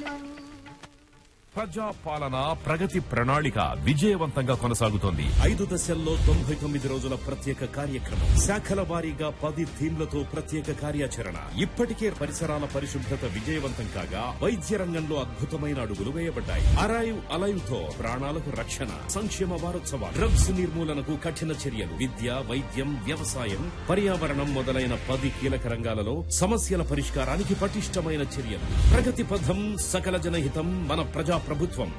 ప్రజా పాలన ప్రగతి ప్రణాళిక విజయవంతంగా కొనసాగుతోంది ఐదు దశల్లో తొంభై తొమ్మిది రోజుల ప్రత్యేక కార్యక్రమం శాఖల వారీగా పది థీమ్లతో ప్రత్యేక కార్యాచరణ ఇప్పటికే పరిసరాల పరిశుభ్రత విజయవంతం కాగా వైద్య రంగంలో అద్భుతమైన అడుగులు వేయబడ్డాయి అరైవ్ అలైవ్ తో ప్రాణాలకు రక్షణ సంక్షేమ వారోత్సవాలు డ్రగ్స్ నిర్మూలనకు కఠిన చర్యలు విద్య వైద్యం వ్యవసాయం పర్యావరణం మొదలైన పది కీలక రంగాలలో సమస్యల పరిష్కారానికి పటిష్టమైన చర్యలు ప్రగతి పథం సకల జనహితం మన ప్రజా ప్రభుత్వం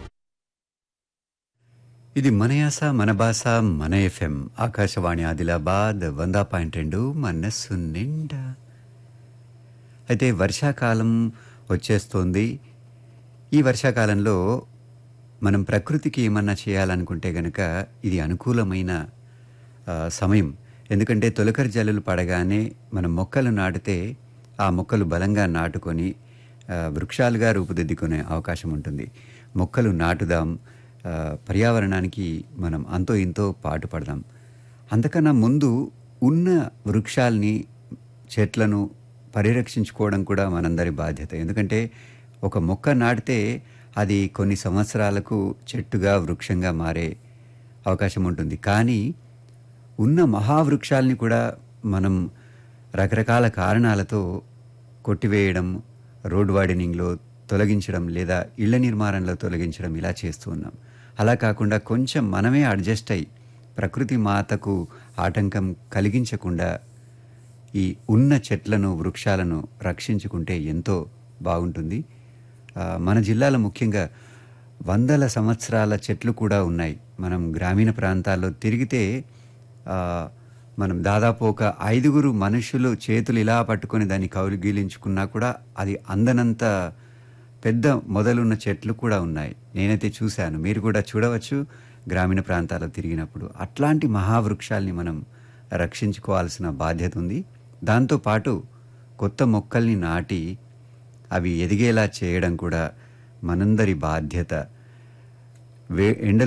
ఇది మన యాస మన భాష మన ఎఫ్ఎం ఆకాశవాణి ఆదిలాబాద్ వంద పాయింట్ రెండు మనస్సు నిండా అయితే వర్షాకాలం వచ్చేస్తోంది ఈ వర్షాకాలంలో మనం ప్రకృతికి ఏమన్నా చేయాలనుకుంటే గనక ఇది అనుకూలమైన ఆ, సమయం ఎందుకంటే తొలకరి జల్లులు పడగానే మనం మొక్కలు నాటితే ఆ మొక్కలు బలంగా నాటుకొని ఆ, వృక్షాలుగా రూపుదిద్దుకునే అవకాశం ఉంటుంది మొక్కలు నాటుదాం ఆ, పర్యావరణానికి మనం అంతో ఇంతో పాటుపడదాం అంతకన్నా ముందు ఉన్న వృక్షాల్ని చెట్లను పరిరక్షించుకోవడం కూడా మనందరి బాధ్యత ఎందుకంటే ఒక మొక్క నాటితే అది కొన్ని సంవత్సరాలకు చెట్టుగా వృక్షంగా మారే అవకాశం ఉంటుంది కానీ ఉన్న మహావృక్షాల్ని కూడా మనం రకరకాల కారణాలతో కొట్టివేయడం రోడ్ వైడనింగ్లో తొలగించడం లేదా ఇళ్ల నిర్మాణంలో తొలగించడం ఇలా చేస్తూ ఉన్నాం అలా కాకుండా కొంచెం మనమే అడ్జస్ట్ అయి ప్రకృతి మాతకు ఆటంకం కలిగించకుండా ఈ ఉన్న చెట్లను వృక్షాలను రక్షించుకుంటే ఎంతో బాగుంటుంది ఆ, మన జిల్లాలో ముఖ్యంగా వందల సంవత్సరాల చెట్లు కూడా ఉన్నాయి మనం గ్రామీణ ప్రాంతాల్లో తిరిగితే ఆ, మనం దాదాపు ఒక ఐదుగురు మనుషులు చేతులు ఇలా పట్టుకొని దాన్ని కౌగిలించుకున్నా కూడా అది అందనంత పెద్ద మొదలున్న చెట్లు కూడా ఉన్నాయి నేనైతే చూశాను మీరు కూడా చూడవచ్చు గ్రామీణ ప్రాంతాల్లో తిరిగినప్పుడు అట్లాంటి మహావృక్షాల్ని మనం రక్షించుకోవాల్సిన బాధ్యత ఉంది దాంతోపాటు కొత్త మొక్కల్ని నాటి అవి ఎదిగేలా చేయడం కూడా మనందరి బాధ్యత వే ఎండ